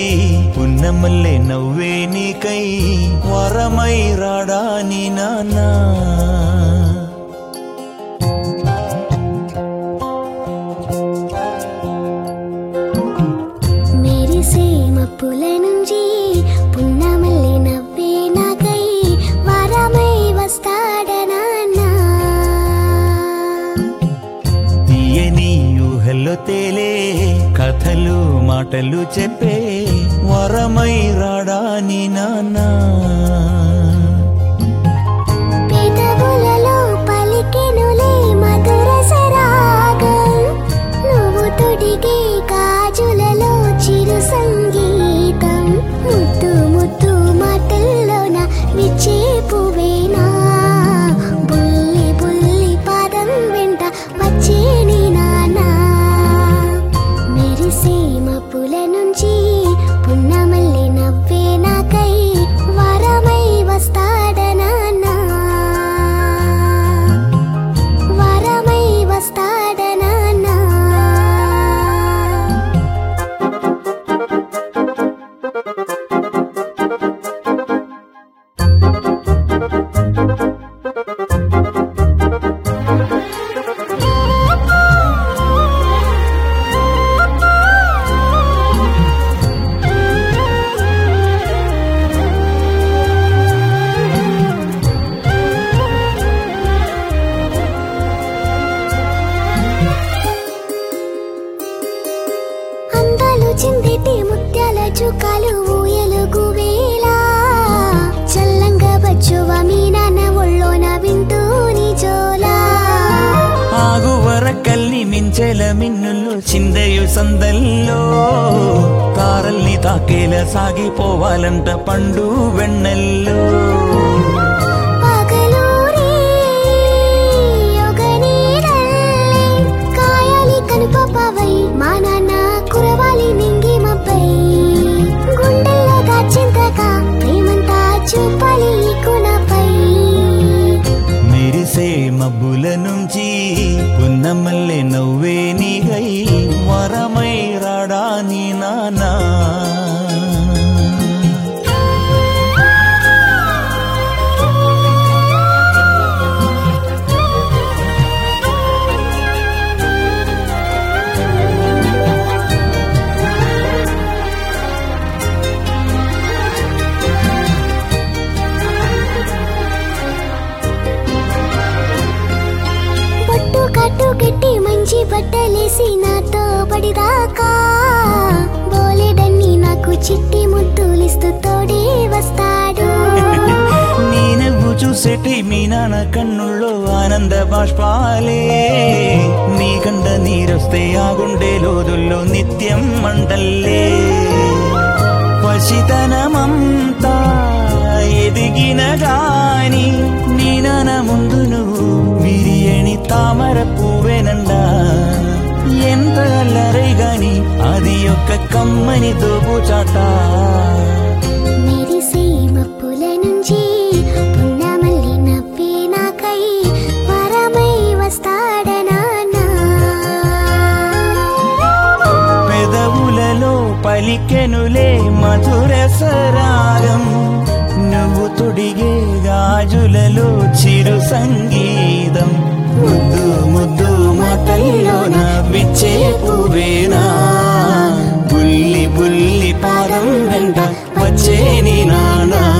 పున్నమల్లే నవ్వే నీకై వరమై రాడా నీ నాన్నా మెరిసే మప్పుల నుంచి పున్నమల్లి నవ్వే నాకై వరమై వస్తాడనాన్నా తీయని ఊహల్లో తేలే కథలు మాటలు చెప్పే వరమై రాడా నీ నాన్నా పెదవులలో పలికెనులే మధుర సరాగం నువ్వు తొడిగే గాజులలో చిరు సంగీతం ముద్దు ముద్దు మాటల్లోన విచ్చే పువ్వేనా బుల్లి బుల్లి పాదం వెంట వచ్చే నీ నానా మెరిసే మప్పుల నుంచి పున్నమల్లి నవ్వే నాకై వరమై వస్తాడనాన్నా వరమై వస్తాడనాన్నా అందాలు చిందిటి ముత్యాల చుక్కలు ఊయలుగు వేళ చల్లంగా వచ్చువ మీ నాన్న ఒళ్ళోన వింటూ నీ జోలా ఆగువర కల్లి మించెల మిన్నులు చిందయు సందల్లో తారల్ని తాకేల సాగిపోవాలంట పండు వెన్నెల్లో పగలూరి యొగనీడల్లే కాయాలి కనుపపవై మా నాన్న కురవాలి నింగి మబ్బై గుండెల్లో దాచింతగా ప్రేమంతా చూపాలి ఈ కునపై మెరిసే మబ్బుల నుంచి పున్నమల్లె నవ్వే నీగై వరమై రాడా నీ నానా బొట్టు కట్టు గట్టి మంచి బట్టలేసి నాతో పడిదాకా బోలెడన్ని నాకు చిట్టి ముద్దులిస్తూ తోడే వస్తాడు నీ నవ్వు చూసేటి మీ నాన్న కన్నుల్లో ఆనంద బాష్పాలే నీ కంట నీరొస్తే ఆ గుండె లోదుల్లో నిత్యం మంటల్లే పసితనమంతా ఎదిగిన గాని నీ నాన్న ముందు నువ్వు బిరియని తామర పువ్వేనండా ఎంత అల్లరై గాని అది యొక్క కమ్మని దోబుచాట మెరిసే మప్పుల నుంచి పున్నమల్లి నవ్వే నాకై వరమై వస్తాడనాన్నా పెదవులలో పలికెనులే మధుర సరాగం నువ్వు తొడిగే గాజులలో చిరు సంగీతం ముద్దు ముద్దు మాటల్లోన విచ్చే పువ్వేనా బుల్లి బుల్లి పాదం వెంట వచ్చే నీ నానా